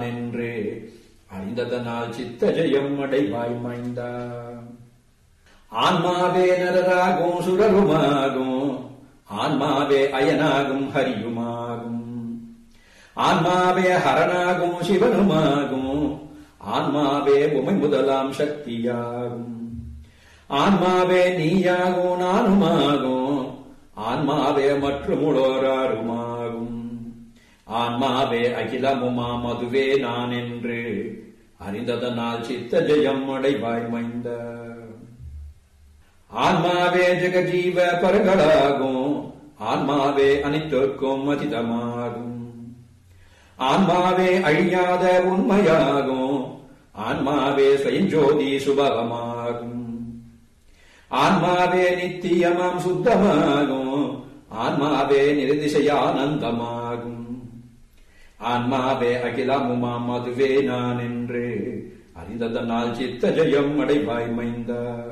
என்று அறிந்ததனால் சித்த ஜெயம் அடைவாய் மைந்தா ஆன்மாவே நரராகும் சுரருமாகும் ஆன்மாவே அயனாகும் ஹரியுமாகும் ஆன்மாவே ஹரனாகும் சிவனுமாகும் ஆன்மாவே உமை முதலாம் சக்தியாகும் ஆன்மாவே நீயாகும் நானுமாகும் ஆன்மாவே மற்றுமுளோராருமாகும் ஆன்மாவே அகிலமுமாம் அதுவே நான் என்று அறிந்ததனால் சித்த ஜெயம் அடைவாய் மைந்த ஆன்மாவே ஜெகஜீவ பரங்களாகும் ஆன்மாவே அனைத்திற்கும் அதிதமாகும் ஆன்மாவே அழியாத உண்மையாகும் ஆன்மாவே ஸ்வயஞ்சோதி சுபகமாகும் ஆன்மாவே நித்தியமாம் சுத்தமாகும் ஆன்மாவே நிர்திசையானந்தமாகும் ஆன்மாவே அகிலமுமாம் அதுவே நான் என்று அறிந்ததனால் சித்த ஜெயம் அடைவாய் மைந்த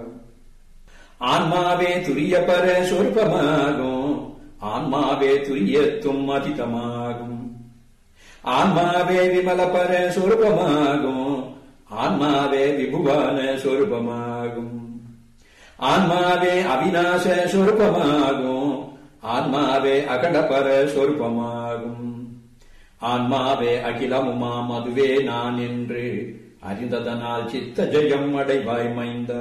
ஆன்மாவே துரிய பர சொற்பமாகும் ஆன்மாவே துரியத்தும் அதிதமாகும் ஆன்மாவே விமல பர சொருபமாகும் ஆன்மாவே விபுவான சொருபமாகும் ஆன்மாவே அவிநாச சொருபமாகும் ஆன்மாவே அகண்டபர சொருபமாகும் ஆன்மாவே அகிலமுமாம் அதுவே நான் என்று அறிந்ததனால் சித்த ஜெயம் அடைவாய் மைந்த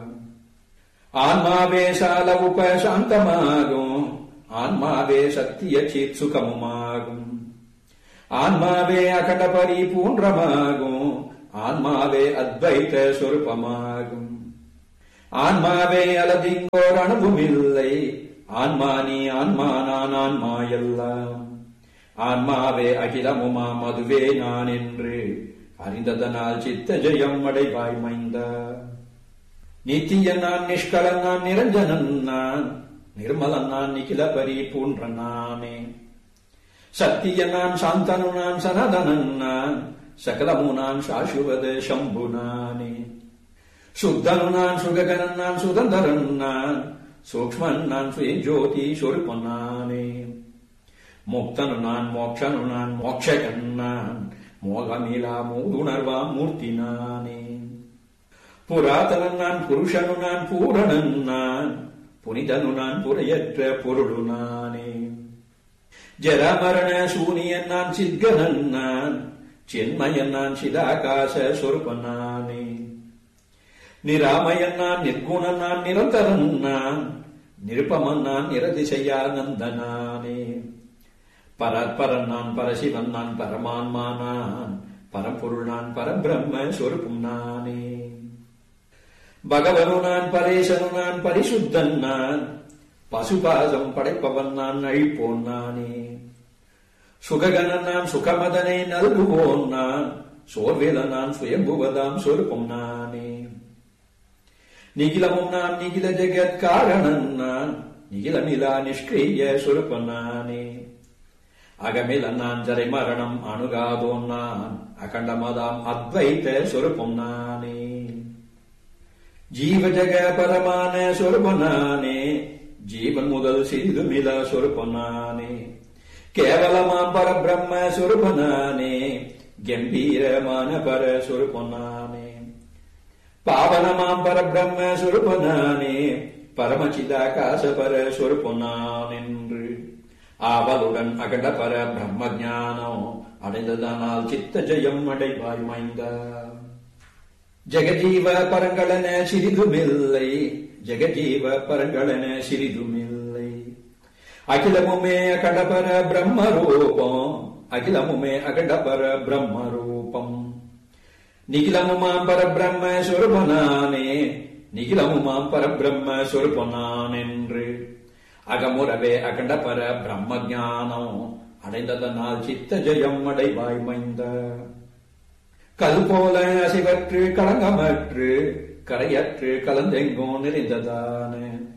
ஆன்மாவே சால உப சாந்தமாகும் ஆன்மாவே சத்திய சித் சுகமுமாகும் ஆன்மாவே அகண்ட பரிபூன்றமாகும் ஆன்மாவே அத்வைத சொருபமாகும் ஆன்மாவே அலதிங்கோர் அனுபவமில்லை ஆன்மா நீ ஆன்மா நான் ஆன்மா எல்லாம் ஆன்மாவே அகிலமுமாம் அதுவே நான் என்று அறிந்ததனால் சித்த ஜெயம் அடைவாய் மைந்த நித்திய நான் நிஷ்கலன் நான் நிரஞ்சனன் நான் நிர்மலன் நான் நிகில பரிபூன்ற நானே சத்திய நான் சாந்தனு நான் சனதனன் நான் சகலமு நான் சாசுவத சம்பு நானே சுத்தனு நான் சுககனன் நான் சுதந்திரன் நான் சூக்மன் நான் சுயஜோதி சொருப்பன் நானே முக்தனு நான் மோக்ஷனு நான் மோக்ஷகன் நான் மோகமிலா மூதுணர்வா மூர்த்தி நானே புராதனன் நான் புருஷனு நான் பூரணன் நான் புனிதனு நான் புரையற்ற பொருளு நானே ஜரமரண சூனியன் நான் சித்கனன் நான் சின்மயன் நான் சிதாகாச சொருபன் நானே நிராமயன் நான் நிர்குணன் நான் நிரந்தரன் நான் நிருப்பமன் நான் நிரதிசையானந்த நானே பரற்பரன் நான் பரசிவன் நான் பரமான்மா நான் பரம்பொருள் நான் பரபிரம்ம சொருப்பும் நானே பகவனு நான் பரேசனு நான் பரிசுத்தன் நான் பசுபாசம் படைப்பவன் நான் அழிப்போன் நானே சுககனன் நான் சுகமதனை நல்குவோன் நான் சோர்வேல நான் சுயம்புவதாம் சொருப்பம் நானே நிகிலமும் நான் நிகில ஜெகத் காரணன் நான் நிகிலமிலா நிஷ்கிரிய சொருப்பன் நானே அகமில நான் ஜரை மரணம் அணுகாதோன் நான் அகண்டமதாம் அத்வைத்த சொருப்பம் நானே ஜீவ ஜக பரமான சொருபனானே ஜீவன் முதல் சிறிதுமில சொருபனானே கேவலமாம் பரபிரம்ம சொருபனானே கம்பீரமான பர சொருபனானே பாவனமாம் பரபிரம்ம சொருபனானே பரமச்சிதாகாச பர சொருபனானென்று ஆவலுடன் அகண்ட பர பிரம்ம ஞானம் அடைந்ததனால் சித்த ஜெயம் அடைவாய் மைந்தா ஜெகஜீவ பரங்களன சிறிதுமில்லை ஜெகஜீவ பரங்களன சிறிதுமில்லை அகிலமுமே அகண்டபர பிரம்ம ரூபம் அகிலமுமே அகண்டபர பிரம்ம ரூபம் நிகிலமுமாம் பரபிரம்ம சொருபனானே நிகிலமுமாம் பரபிரம்ம சொருபனான் என்று அகமுறவே அகண்டபர பிரம்ம ஞானம் அடைந்ததனால் சித்த ஜெயம் அடைவாய் மைந்த கல் போல அசைவற்று களங்கமற்று கரையற்று கலந்தெங்கும் நிறைந்ததான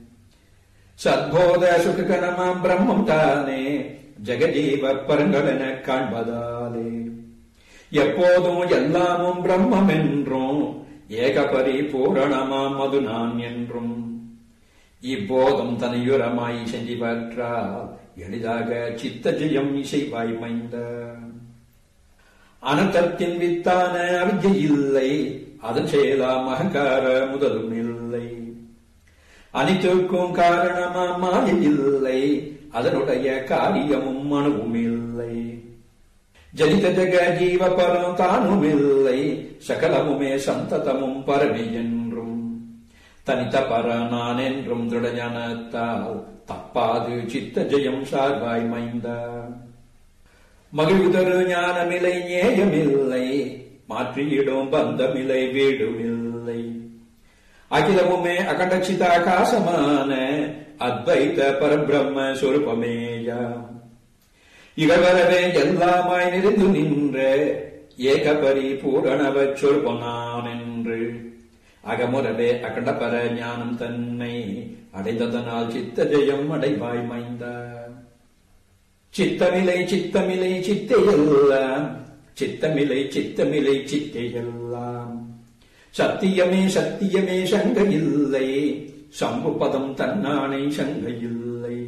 சத்போத சுககணமாம் பிரம்மம் தானே ஜெகஜீவ பரங்களென காண்பதாலே எப்போதும் எல்லாமும் பிரம்மம் என்றும் ஏக பரிபூரணமாம் அது நான் என்றும் இப்போதும் தனியுரமாய் செஞ்சிவற்றால் எளிதாக சித்த ஜெயம் இசைவாய் மைந்த அனர்த்தத்தின் வித்தான அவிஜை இல்லை அதன் செயலாம் அகங்கார முதலும் இல்லை அனைத்திற்கும் காரணமா மாய இல்லை அதனுடைய காரியமும் அணுவும் இல்லை ஜனித ஜக ஜீவ பரம் தானும் இல்லை சகலமுமே சந்ததமும் பரமே என்றும் தனித்த பர நான் என்றும் திருடஞானத்தால் தப்பாது சித்த ஜெயம் சார்பாய் மைந்தா மகிழ்வுதரு ஞானமில்லை நேயமில்லை மாற்றியிடும் பந்தமில்லை வீடுமில்லை அகிலமுமே அகண்டச்சிதாகாசமான அத்வைத பரபிரம்ம சொருபமேயாம் இகவரவே எல்லாமாய் நிறைந்து நின்ற ஏக பரிபூரணவ சொருபனான் என்று அகமுறவே அகண்டபர ஞானம் தன்னை அடைந்ததனால் சித்த ஜெயம் அடைவாய் மைந்தா சித்தமிலை சித்தமிலை சித்தையெல்லாம் சித்தமிலை சித்தமிலை சித்தையெல்லாம் சத்தியமே சத்தியமே சங்க இல்லை சம்பு பதம் தன்னானை சங்க இல்லை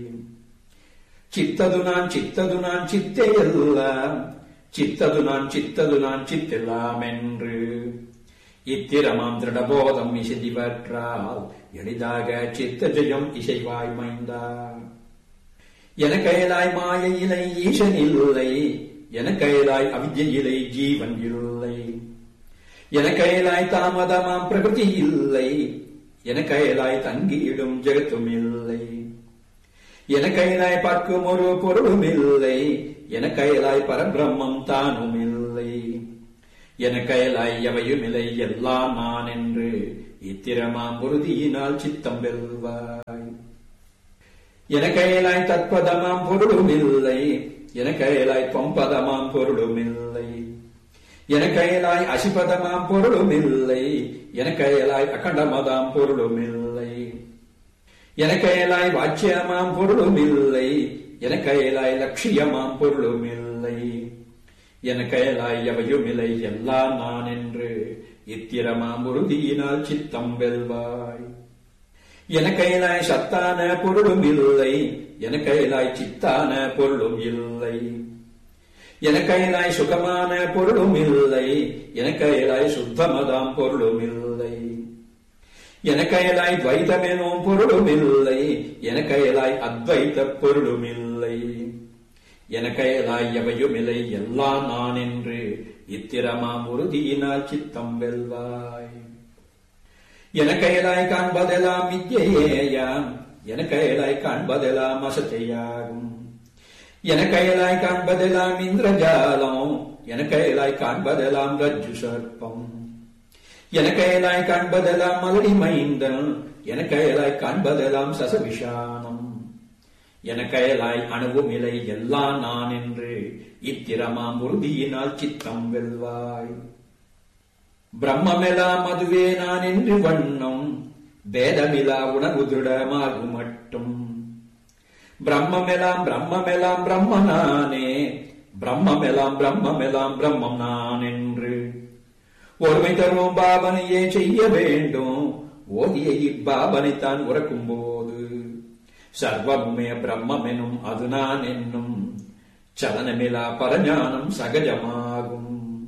சித்தது நான் சித்தது நான் சித்தையெல்லாம் சித்தது நான் சித்தது நான் சித்தெல்லாம் என்று இத்திரமாம் திருடபோதம் இசைதிவற்றால் எளிதாக சித்த ஜெயம் இசைவாய் மைந்தா என கையலாய் மாயையிலை ஈசன் இல்லை என கையலாய் அவிஜையிலை ஜீவன் இல்லை என கையலாய் தாமதமாம் பிரகிருதி இல்லை என கையலாய் தங்கியிடும் ஜெகத்தும் இல்லை என கையலாய் பார்க்கும் ஒரு பொருளும் இல்லை என கையலாய் பரபிரம்மம் தானும் இல்லை என கையலாய் எவையும் இல்லை எல்லாம் நான் என்று இத்திரமாம் உறுதியினால் சித்தம் வெல்வாய் என கையலாய் தற்பதமாம் பொருளும் இல்லை என கையலாய் தொம்பதமாம் பொருளும் இல்லை என கையலாய் அசிபதமாம் பொருளும் இல்லை என கையலாய் அகண்டமதாம் பொருளும் இல்லை என கையலாய் வாச்சியமாம் பொருளும் இல்லை என கையலாய் லட்சியமாம் பொருளும் இல்லை என கையலாய் எவையும் இல்லை எல்லாம் நான் என்று இத்திரமாம் உறுதியினால் சித்தம் வெல்வாய் என கையிலாய் சத்தான பொருளும் இல்லை என கையிலாய் சித்தான பொருளும் இல்லை என கையிலாய் சுகமான பொருளும் இல்லை என கையிலாய் சுத்தமதாம் பொருளும் இல்லை என கையிலாய் துவைதமெனும் பொருளும் இல்லை என கையிலாய் அத்வைத பொருளும் இல்லை என கையிலாய் எவையும் இல்லை எல்லாம் நான் என்று இத்திரமாம் உறுதியினால் சித்தம் வெல்வாய் என கையலாய் காண்பதெல்லாம் வித்யேயாம் என கையலாய் காண்பதெல்லாம் அசத்தையாகும் என கையலாய் காண்பதெல்லாம் இந்திரஜாலம் என கையலாய் காண்பதெல்லாம் ரஜ்ஜு சர்ப்பம் என கையலாய் காண்பதெல்லாம் மலடி மைந்தன் என கையலாய் காண்பதெல்லாம் சசவிஷானம் என கையலாய் அணுவும் இலை எல்லாம் நான் என்று இத்திரமாம் உறுதியினால் சித்தம் வெல்வாய் பிரம்மெல்லாம் அதுவே நான் என்று வண்ணம் வேதமிலா உணர்வு திருடமாகும் மட்டும் பிரம்மெல்லாம் பிரம்மெல்லாம் பிரம்ம நானே பிரம்மெல்லாம் பிரம்மெல்லாம் பிரம்மம் நான் என்று ஒருமை தரும் பாவனையே செய்ய வேண்டும் ஓதிய இப்பாவனை தான் உறக்கும் போது சர்வமுமே பிரம்மெனும் அது நான் என்னும் சலனமிலா பரஞானம் சகஜமாகும்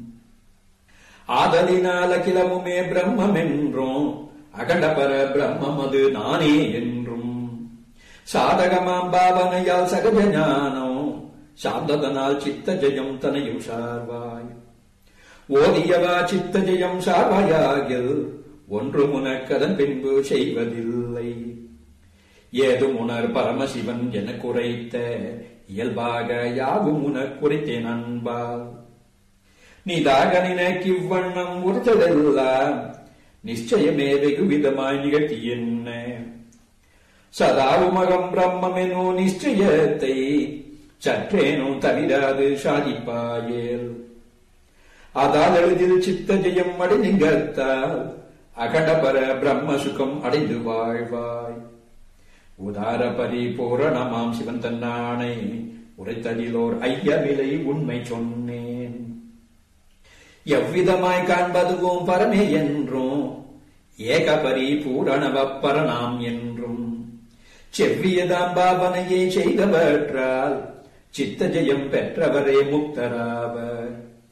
ஆதலினால் அகிலமுமே பிரம்மம் என்றும் அகண்டபர பிரம்மம் அது நானே என்றும் சாதகமாம் பாவனையால் சகஜ ஞானம் சாந்ததனால் சித்த ஜெயம் தனையும் சார்வாய் ஓதியவா சித்த ஜெயம் சார்வாயாகில் ஒன்று உனக்கதன் பின்பு செய்வதில்லை ஏதும் உணர் பரமசிவன் என குறைத்த இயல்பாக யாவும் உனக் குறைத்தேன் அன்பால் நீதாக நினைக்கிவ்வண்ணம் உறுத்ததெல்லாம் நிச்சயமே வெகு விதமாய் நிகழ்த்தி என்ன சதாவுமகம் பிரம்மெனோ நிச்சயத்தை சற்றேனும் தவிராது சாதிப்பாயேல் அதால் எளிதில் சித்த ஜெயம் அடைந்திங்கத்தால் அகண்டபர பிரம்ம சுகம் அடைந்து வாழ்வாய் உதார பரிபூரணமாம் சிவன் தன்னானை உரைத்ததிலோர் ஐயவிலை உண்மை சொன்னேன் எவ்விதமாய் காண்பதுவும் பரமே என்றும் ஏக பரிபூரணவ பரணாம் என்றும் செவ்வியதாம் பாவனையை செய்தவற்றால் சித்த ஜெயம் பெற்றவரே முக்தராவர்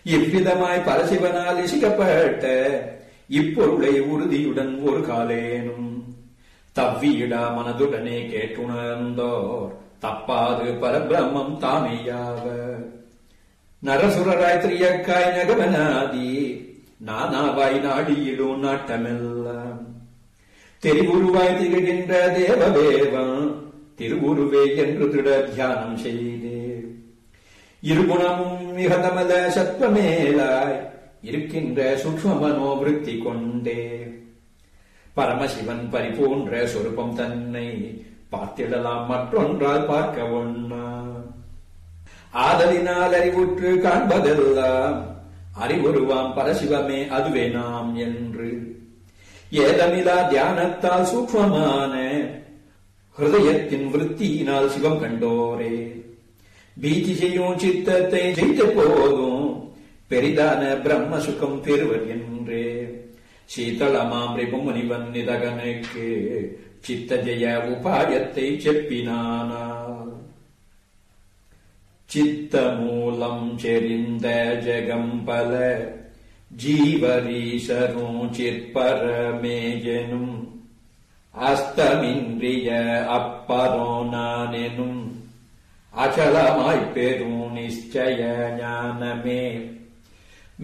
இவ்விதமாய் பரசிவனால் இசிக்கப்பட்ட இப்பொருளை உறுதியுடன் ஒரு காலேனும் தவ்வியிடா மனதுடனே கேட்டுணர்ந்தோர் தப்பாது பரபிரம்மம் தாமேயாவர் நரசுரராய் திரியக்காய் நகவனாதி நானாவாய் நாடியிடும் நாட்டமெல்லாம் தெரிவுருவாய் திகழ்கின்ற தேவவேவம் திருவுருவே என்று திட தியானம் செய்தே இருகுணமும் மிகதமல சத்வமேலாய் இருக்கின்ற சூக்ம மனோவிருத்தி கொண்டே பரமசிவன் பரிபூன்ற சொரூபம் தன்னை பார்த்திடலாம் மற்றொன்றால் பார்க்க ஒண்ணா ஆதலினால் அறிவுற்று காண்பதெல்லாம் அறிவுருவாம் பரசிவமே அதுவே நாம் என்று ஏதமிலா தியானத்தால் சூக்மமான ஹிருதயத்தின் விருத்தியினால் சிவம் கண்டோரே பீதி செய்யும் சித்தத்தை ஜெயித்த போதும் பெரிதான பிரம்ம சுகம் பெறுவர் என்றே சீதளமாம் முனிவன் நிதகனுக்கு சித்த ஜெய உபாயத்தை செப்பினானால் சித்த மூலம் செறிந்த ஜெகம்பல ஜீவரீசரும் சிற்பரமேயனும் அஸ்தமின்றிய அப்பரோ நானெனும் அச்சலமாய்ப் பெறும் நிச்சய ஞானமே